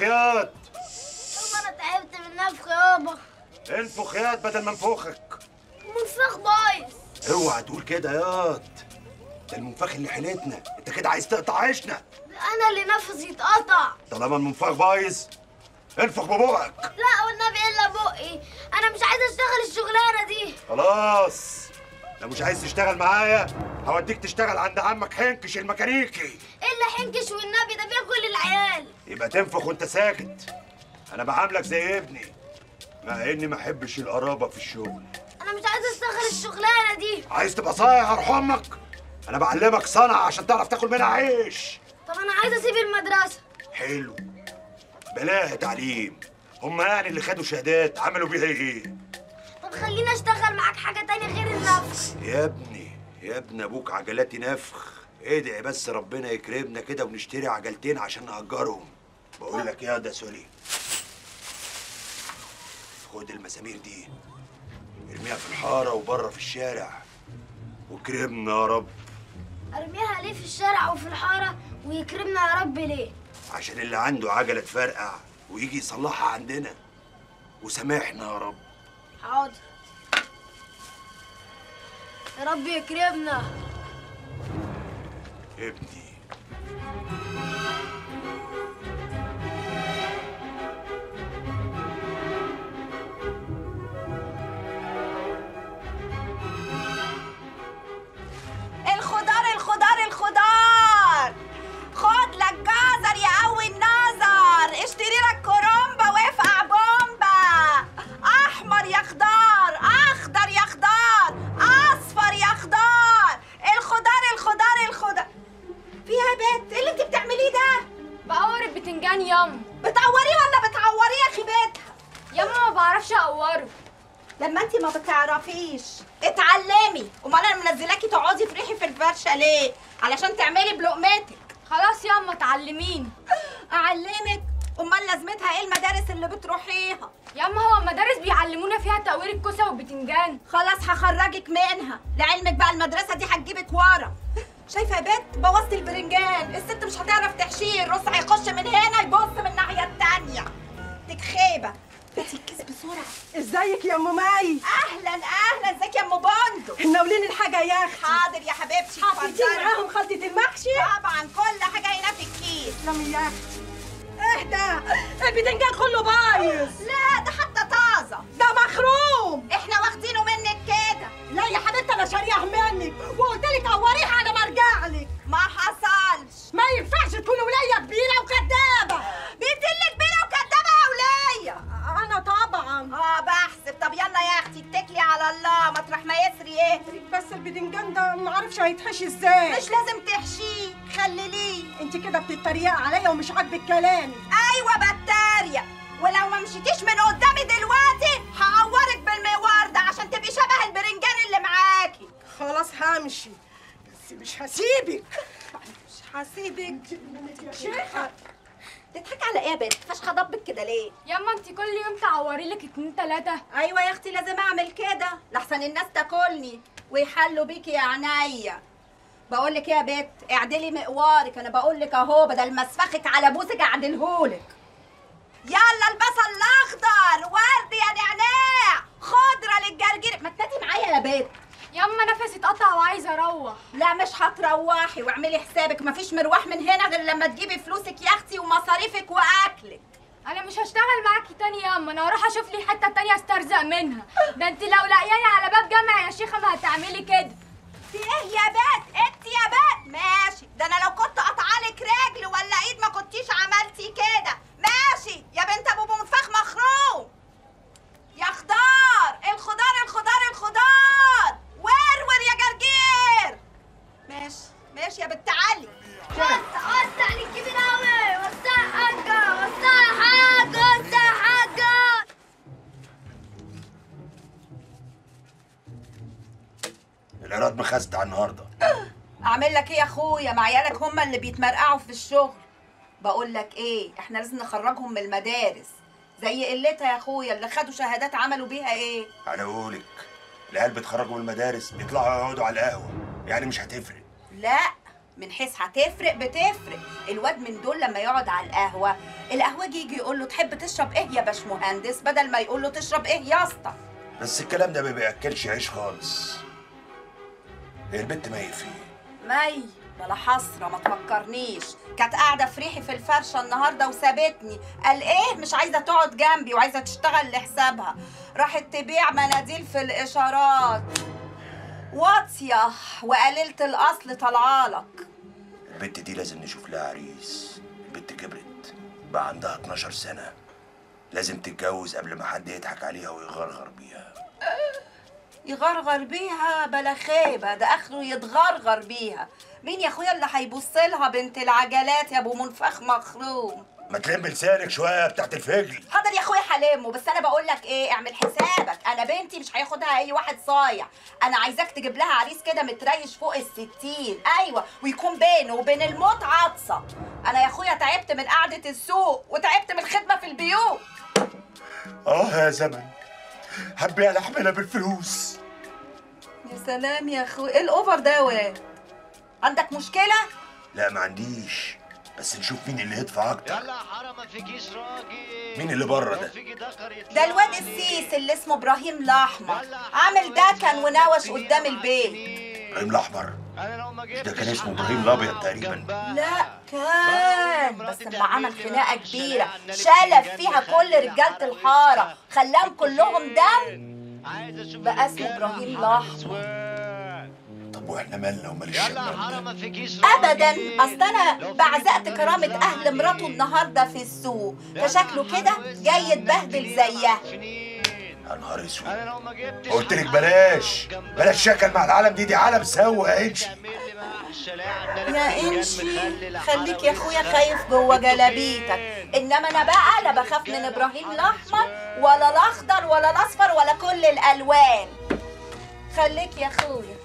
ياض يابا انا تعبت من النفخ يابا انفخ ياض بدل ما انفخك منفخ بايظ اوعى تقول كده ياض ده المنفخ اللي حيلتنا انت كده عايز تقطع عيشنا انا اللي نفسي اتقطع طالما المنفخ بايظ انفخ ببقك لا والنبي الا بقي انا مش عايزه اشتغل الشغلانه دي خلاص لو مش عايز تشتغل معايا هوديك تشتغل عند عمك حنكش الميكانيكي الا حنكش والنبي ده بياكل العيال يبقى تنفخ وانت ساكت انا بعاملك زي ابني مع اني ما احبش القرابه في الشغل انا مش عايزه اشتغل الشغلانه دي عايز تبقى صايع ارحم امك انا بعلمك صنعه عشان تعرف تاكل منها عيش طب انا عايزه اسيب المدرسه حلو بلاها تعليم هم يعني اللي خدوا شهادات عملوا بيها ايه طب خليني اشتغل معاك حاجه تانية غير النفخ يا ابني يا ابني ابوك عجلاتي نفخ ادعي بس ربنا يكرمنا كده ونشتري عجلتين عشان نأجرهم بقول لك يا ده سوري خد المسامير دي ارميها في الحارة وبره في الشارع وكرمنا يا رب ارميها ليه في الشارع وفي الحاره ويكرمنا يا رب ليه عشان اللي عنده عجلة تفرقع ويجي يصلحها عندنا وسامحنا يا رب حاضر يا رب يكرمنا ابني الخضار الخضار الخضار خد لك جزر يقوي النظر اشتري لك كرومبا وافقع بومبا احمر يا خضار اخضر يا خضار اصفر يا خضار الخضار الخضار الخضار فيها بيت ايه اللي انت بتعمليه ده بقور البتنجان ياما بتقوريه ولا بتعوريه يا اخي بيتها ياما ما بعرفش اقوره لما انت ما بتعرفيش اتعلمي امال انا منزلاكي تقعدي تريحي في الفرشه ليه علشان تعملي بلقمتك خلاص ياما اتعلمين اعلمك امال لازمتها ايه المدارس اللي بتروحيها ياما هو المدارس بيعلمونا فيها تقوير الكوسه والبتنجان خلاص هخرجك منها لعلمك بقى المدرسه دي هتجيبك ورا شايفه يا بنت بوظتي البرنجان الست مش هتعرف تحشيه الرز هيخش من هنا يبص من الناحيه التانيه ديك خيبه بنتي الكيس بسرعه ازيك يا ام ماي اهلا اهلا ازيك يا ام بندق ناولين الحاجه يا اختي حاضر يا حبيبتي حطيتي اتفضلي. معاهم خلطه المحشي طبعا كل حاجه هنا في الكيس تسلمي يا اختي اهدى البتنجان كله بايظ لا ده حتى طازه ده مخروم احنا واخدينه منك كده لا يا حبيبتي انا شارياه منك وقلت لك قوريه على ما ارجع لك ما حصلش ما ينفعش تكون وليه كبيره وكدابه بنت اللي كبيره وكدابه يا وليه انا طبعا اه بحسب طب يلا يا اختي اتكلي على الله مطرح ما يسري ايه بس البتنجان ده ما اعرفش هيتحشي ازاي مش لازم تحشيه خلليه انت كده بتتريقي عليا ومش عاجبك كلامي ايوه بتريق ولو ما مشيتيش من قدامي دلوقتي هعورك بالموار ده عشان تبقي شبه البرنجان اللي معاكي خلاص همشي بس مش هسيبك مش هسيبك شيخه تضحكي على ايه يا بنت فاش خضبك كده ليه ياما انت كل يوم تعوري لك اتنين تلاته ايوه يا اختي لازم اعمل كده لحسن الناس تاكلني ويحلوا بيكي يا عينيا بقول لك ايه يا بت اعدلي مقوارك انا بقول لك اهو بدل ما اسفخك على بوسك اعدلهولك يلا البصل الاخضر ورد يا نعناع خضره للجرجير ما تنادي معايا يا بت ياما نفسي اتقطع وعايزه اروح لا مش هتروحي واعملي حسابك مفيش مروح من هنا غير لما تجيبي فلوسك يا اختي ومصاريفك واكلك انا مش هشتغل معاكي تاني ياما انا هروح اشوف لي حته تانية استرزق منها ده انت لو لاقياني على باب جامع يا شيخه ما هتعملي كده في ايه يا بت انت يا بت ماشي ده انا لو كنت قطعالك رجل ولا ايد ما كنتيش عملتي كده ماشي يا بنت ابو منفخ مخروم يا خضار الخضار الخضار الخضار ورور يا جرجير ماشي ماشي يا بنت علي وسع وسع للكبير قوي وسع يا حاجه وسع يا حاجه وسع يا حاجه العراض مخستع النهارده اعمل لك ايه يا اخويا ما عيالك هم اللي بيتمرقعوا في الشغل بقول لك ايه احنا لازم نخرجهم من المدارس زي قلتها يا اخويا اللي خدوا شهادات عملوا بيها ايه انا بقولك العيال بيتخرجوا من المدارس بيطلعوا يقعدوا على القهوه يعني مش هتفرق لا من حيث هتفرق بتفرق الواد من دول لما يقعد على القهوه القهوجي يجي يقول له تحب تشرب ايه يا باشمهندس بدل ما يقول له تشرب ايه يا اسطى بس الكلام ده ما بياكلش عيش خالص هي البت ما فيه مي بلا حسرة ما تفكرنيش كانت قاعدة في ريحي في الفرشة النهاردة وسابتني قال ايه مش عايزة تقعد جنبي وعايزة تشتغل لحسابها راحت تبيع مناديل في الإشارات واطية وقليلة الأصل طلعالك البت دي لازم نشوف لها عريس البت كبرت بقى عندها 12 سنة لازم تتجوز قبل ما حد يضحك عليها ويغرغر بيها يغرغر بيها بلا خيبة ده آخره يتغرغر بيها مين يا اخويا اللي هيبص لها بنت العجلات يا ابو منفخ مخروم ما تلم لسانك شوية بتاعت الفجل حاضر يا اخويا حلمه بس انا بقول لك ايه اعمل حسابك انا بنتي مش هياخدها اي واحد صايع انا عايزاك تجيب لها عريس كده متريش فوق الستين ايوه ويكون بينه وبين الموت عطسه انا يا اخويا تعبت من قعده السوق وتعبت من الخدمه في البيوت اه يا زمن هبيع لحمنا بالفلوس يا سلام يا اخويا ايه الاوفر ده يا واد عندك مشكله لا ما عنديش بس نشوف مين اللي يدفع اكتر يلا حرام ما فيكيش راجل مين اللي بره لو ده فيكي دكر يطلع ده الواد لي. السيس اللي اسمه ابراهيم الاحمر يلا عامل حرام دكن ما ونوش تسيبني قدام مع البيت السنين. ابراهيم الاحمر انا لو ما ده جبتش كان اسمه حقها إبراهيم الأبيض تقريباً. وجنبها. لا كان مراتي بس لما تعمل عمل لي خناقه بقى كبيره عشان شلف أعمل فيها لك كل خلي رجاله حرام الحاره وسخ. خلاهم كلهم دم عايز اشوف بقى اسمه الرجالة إبراهيم حرام الأحمر. اسود. طب واحنا مالنا ومال يلا الشمال حرام ده ما فيكيش ابدا راجل. اصل انا لو بعزقت فيكي كرامه راجل اهل مراته زعلني. النهارده في السوق يلا فشكله كده حرام جاي وسخ. يتبهدل نفسي ليه زيها معفنين. يا نهار اسود انا لو ما جبتش قلت لك حقها بلاش وجنبها. بلاش شكل مع العالم دي دي عالم سوا يا انشي تعمل لي بقى الشلاعة إن أنا يا فنجان انشي مخلي لا خليك يا حرام اخويا وسخ. خايف جوه انتوا جلابيتك فين؟ انما انا بقى لا بخاف من ابراهيم الاحمر ولا الاخضر ولا الاصفر ولا كل الالوان خليك يا اخويا